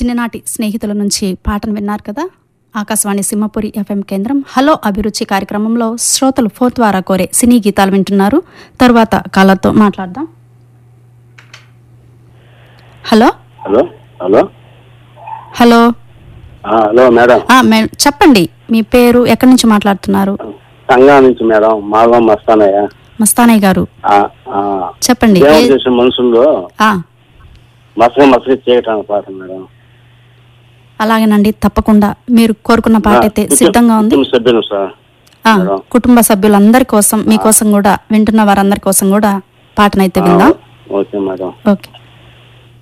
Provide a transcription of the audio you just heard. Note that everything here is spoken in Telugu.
చిన్ననాటి స్నేహితుల నుంచి పాటను విన్నారు కదా ఆకాశవాణి సింహపురి ఎఫ్ఎం కేంద్రం హలో అభిరుచి కార్యక్రమంలో శ్రోతలు ఫోన్ ద్వారా కోరే సినీ గీతాలు వింటున్నారు తర్వాత కాలర్తో మాట్లాడదాం హలో హలో హలో హలో ఆ, హలో మేడం ఆ, మే- చెప్పండి మీ పేరు ఎక్కడి నుంచి మాట్లాడుతున్నారు సంఘం నుంచి మేడం మాధవం మస్తానయ్య మస్తానయ్య గారు ఆ, ఆ, చెప్పండి దేవుడు ఏ- చేసిన మనుషుల్లో ఆ, మసక మసక చేయటానికి పాట మేడం అలాగేనండి తప్పకుండా మీరు కోరుకున్న పాట అయితే కుటుంబ- సిద్ధంగా ఉంది కుటుంబ సభ్యులు సార్ ఆ, మేడం. కుటుంబ సభ్యులందరి కోసం మీకోసం కూడా వింటున్న వారందరి కోసం కూడా పాటనైతే విందాం ఓకే మేడం ఓకే